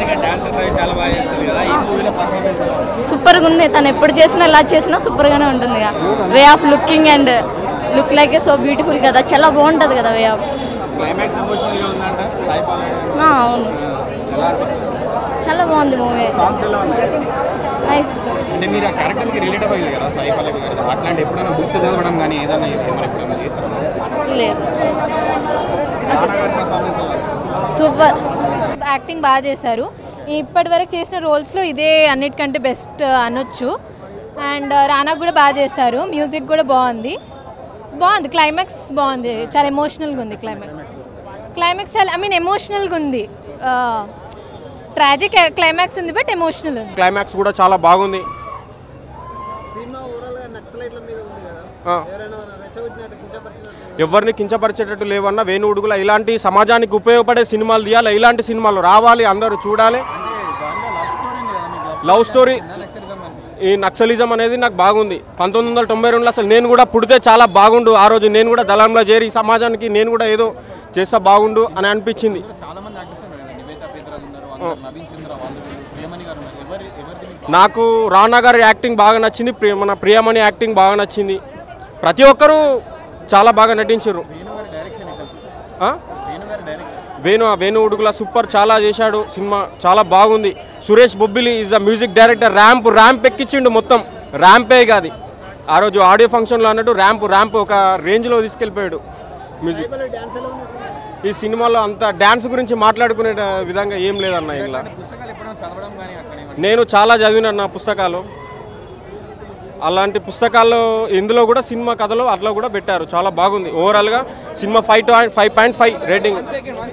Acting dances అవి చాలా బాగా చేస్తుంది కదా ఈ మూవీలో పర్ఫార్మెన్స్ ఎలా ఉంది సూపర్గా ఉంది తను ఎప్పుడు చేసినా ఎలా చేసినా సూపర్గానే ఉంటుంది way of looking and look like a so beautiful కదా చాలా బాగుంటుంది కదా వే ఆఫ్ క్లైమాక్స్ ఎమోషనల్ గా ఉందంట సాయి పల్లవి అవును ఎలా అనిపిస్తుంది చాలా బాగుంది మూవీ సాంగ్స్ ఎలా ఉన్నాయి నైస్ అంటే మీరు ఆ క్యారెక్టర్కి రిలేటబుల్ అయ్యింది కదా సాయి పల్లవి గారు అట్లాంటి ఎప్పుడైనా బుక్స్ చదవడం కానీ ఏదైనా ఏమైనా ఎప్పుడైనా చేశారా లేదు రానా గారి పర్ఫార్మెన్స్ ఎలా ఉంది సూపర్ యాక్టింగ్ బాగా చేశారు ఇప్పటి వరకు చేసిన రోల్స్లో ఇదే అన్నిటికంటే బెస్ట్ అనొచ్చు అండ్ రానా కూడా బాగా చేశారు మ్యూజిక్ కూడా బాగుంది బాగుంది క్లైమాక్స్ బాగుంది చాలా ఎమోషనల్గా ఉంది క్లైమాక్స్ క్లైమాక్స్ చాలా ఐ మీన్ ఎమోషనల్గా ఉంది ట్రాజిక్ క్లైమాక్స్ ఉంది బట్ ఎమోషనల్ ఉంది క్లైమాక్స్ కూడా చాలా బాగుంది ఆ. ఎవరిని కించపరిచేటట్టు లేవన్నా వేణు ఉడుగుల ఇలాంటి సమాజానికి ఉపయోగపడే సినిమాలు తీయాలి ఇలాంటి సినిమాలు రావాలి అందరూ చూడాలి లవ్ స్టోరీ ఈ నక్సలిజం అనేది నాకు బాగుంది పంతొమ్మిది వందల తొంభై రెండులో అసలు నేను కూడా పుడితే చాలా బాగుండు ఆ రోజు నేను కూడా దళంలో చేరి ఈ సమాజానికి నేను కూడా ఏదో చేస్తా బాగుండు అని అనిపించింది చాలా మంది యాక్టర్స్ ఉన్నారు కదా నివేతా పేదరాజు ఉన్నారు అందరు నవీన్ చంద్ర వాళ్ళు ప్రియమణి గారు ఉన్నారు ఎవరి ఎవరిది నాకు రానా గారి యాక్టింగ్ బాగా నచ్చింది ప్రియ మన ప్రియమణి యాక్టింగ్ బాగా నచ్చింది ప్రతి ఒక్కరూ చాలా బాగా నటించారు వేణు గారి డైరెక్షన్ ఎట్లా అనిపించింది? ఆ? వేణు గారి డైరెక్షన్ వేణు వేణు ఉడుగుల సూపర్ చాలా చేశాడు సినిమా చాలా బాగుంది Suresh Bobbili is the music director ramp ramp ఎక్కించిండు మొత్తం ర్యాంపే కాదు ఆ రోజు ఆడియో ఫంక్షన్లో అన్నట్టు ర్యాంప్ ర్యాంప్ ఒక రేంజ్లో తీసుకెళ్ళిపోయాడు మ్యూజిక్ ఈ సినిమాలో అంత డ్యాన్స్ గురించి మాట్లాడుకునే విధంగా ఏం లేదన్న ఇలా పుస్తకాలు ఎప్పుడైనా చదవడం కానీ అక్కడ ఏమైనా నేను చాలా చదివిన నా పుస్తకాలు అలాంటి పుస్తకాల్లో ఇందులో కూడా సినిమా కథలో అట్లా కూడా పెట్టారు చాలా బాగుంది ఓవరాల్గా cinema five five point five rating